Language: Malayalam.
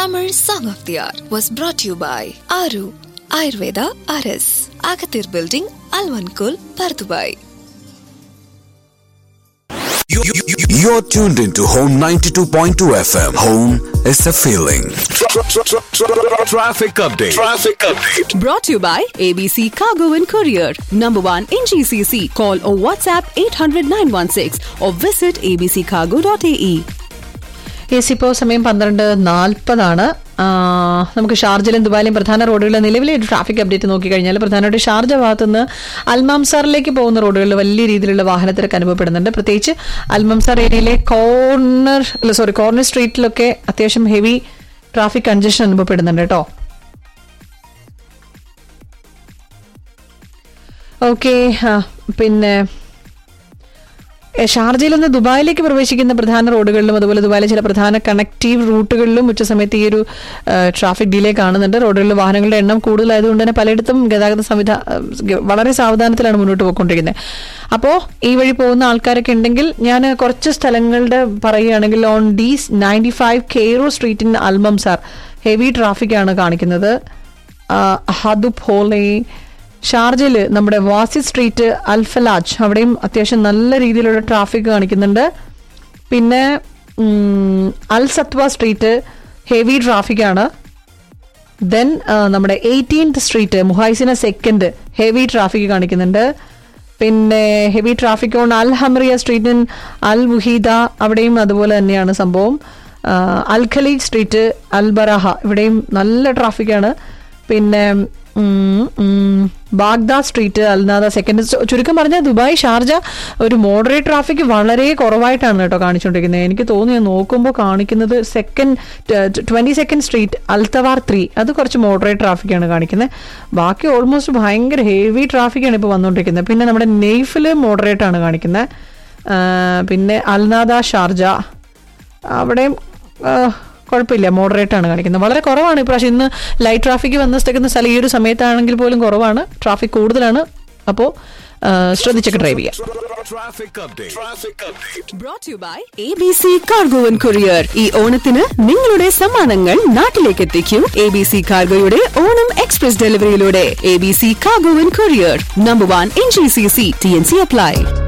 Tamil Song of the Hour was brought to you by Aru Ayurveda RS, Agathir Building, Alvankul, Pardubai. You- you- you- You're tuned into Home 92.2 FM. Home is a feeling. Traffic update. Traffic update. Brought to you by ABC Cargo and Courier. Number one in GCC. Call or WhatsApp 800 916 or visit abccargo.ae. Yes ഇപ്പോൾ സമയം പന്ത്രണ്ട് നാൽപ്പതാണ് നമുക്ക് ഷാർജയിലും ദുബായിലും പ്രധാന റോഡുകളിലെ നിലവിലെ ഒരു ട്രാഫിക് അപ്ഡേറ്റ് നോക്കിക്കഴിഞ്ഞാൽ പ്രധാനമായിട്ട് ഷാർജ ഭാഗത്തുനിന്ന് അൽമാംസാറിലേക്ക് പോകുന്ന റോഡുകളിൽ വലിയ രീതിയിലുള്ള വാഹനത്തിരക്ക് അനുഭവപ്പെടുന്നുണ്ട് പ്രത്യേകിച്ച് അൽമാംസാർ ഏരിയയിലെ കോർണർ അല്ല സോറി കോർണർ സ്ട്രീറ്റിലൊക്കെ അത്യാവശ്യം ഹെവി ട്രാഫിക് കൺജഷൻ അനുഭവപ്പെടുന്നുണ്ട് കേട്ടോ ഓക്കെ പിന്നെ എ, ഷാർജയിൽ നിന്ന് ദുബായിലേക്ക് പ്രവേശിക്കുന്ന പ്രധാന റോഡുകളിലും അതുപോലെ ദുബായിലെ ചില പ്രധാന കണക്റ്റീവ് റൂട്ടുകളിലും ഉച്ചസമയത്ത് ഈ ഒരു ട്രാഫിക് ഡിലേ കാണുന്നുണ്ട് റോഡുകളിൽ വാഹനങ്ങളുടെ എണ്ണം കൂടുതലായതുകൊണ്ട് തന്നെ പലയിടത്തും ഗതാഗത സംവിധാ ഏഹ്, വളരെ സാവധാനത്തിലാണ് മുന്നോട്ട് പോയിക്കൊണ്ടിരിക്കുന്നത് അപ്പോൾ ഈ വഴി പോകുന്ന ആൾക്കാരൊക്കെ ഉണ്ടെങ്കിൽ ഞാൻ കുറച്ച് സ്ഥലങ്ങളുടെ പറയുകയാണെങ്കിൽ on D ninety five Cairo street in Al Mamzar heavy ട്രാഫിക്കാണ് കാണിക്കുന്നത് ഹദുബ് ഹോളെ ഷാർജയിൽ നമ്മുടെ വാസി സ്ട്രീറ്റ് അൽഫലാജ് അവിടെയും അത്യാവശ്യം നല്ല രീതിയിലുള്ള ട്രാഫിക് കാണിക്കുന്നുണ്ട് പിന്നെ ഉം, അൽ സത്വ സ്ട്രീറ്റ് ഹെവി ട്രാഫിക്കാണ് ദെൻ നമ്മുടെ eighteenth street Muhaisnah second heavy traffic കാണിക്കുന്നുണ്ട് പിന്നെ heavy traffic on Al Hamriya street in Al മുഹീദ അവിടെയും അതുപോലെ തന്നെയാണ് സംഭവം ആ, അൽ ഖലീജ് സ്ട്രീറ്റ് അൽ ബറാഹ ഇവിടെയും നല്ല ട്രാഫിക്കാണ് പിന്നെ ഉം, ഉം, ബാഗ്ദ സ്ട്രീറ്റ് അൽനാദ സെക്കൻഡ് ചുരുക്കം പറഞ്ഞാൽ ദുബായ് ഷാർജ ഒരു മോഡറേറ്റ് ട്രാഫിക് വളരെ കുറവായിട്ടാണ് കേട്ടോ കാണിച്ചുകൊണ്ടിരിക്കുന്നത് എനിക്ക് തോന്നുന്നു നോക്കുമ്പോൾ കാണിക്കുന്നത് second twenty second street Al Twar three അത് കുറച്ച് മോഡറേറ്റ് ട്രാഫിക്കാണ് കാണിക്കുന്നത് ബാക്കി ഓൾമോസ്റ്റ് ഭയങ്കര ഹെവി ട്രാഫിക്കാണ് ഇപ്പോൾ വന്നുകൊണ്ടിരിക്കുന്നത് പിന്നെ നമ്മുടെ നെയ്ഫിൽ മോഡറേറ്റ് ആണ് കാണിക്കുന്നത് ആ, പിന്നെ അൽനാദ ഷാർജ അവിടെയും ആ, കുഴപ്പമില്ല മോഡറേറ്റ് ആണ് കാണിക്കുന്നത് വളരെ കുറവാണ് ഇപ്രാവശ്യം ഇന്ന് ലൈറ്റ് ട്രാഫിക് വന്ന സ്ഥലക്കുന്ന സ്ഥലം ഈ ഒരു സമയത്താണെങ്കിൽ പോലും കുറവാണ് ട്രാഫിക് കൂടുതലാണ് അപ്പോൾ ശ്രദ്ധിച്ചൊക്കെ ഡ്രൈവ് ചെയ്യാം Traffic update. Traffic update. Brought to you by ABC Cargo and Courier. ഈ ഓണത്തിന് നിങ്ങളുടെ സമ്മാനങ്ങൾ നാട്ടിലേക്ക് എത്തിക്കൂ എ ബി സി കാർഗോയുടെ ഓണം എക്സ്പ്രസ് ഡെലിവറിയിലൂടെ A B C cargo and courier number one in G C C T N C apply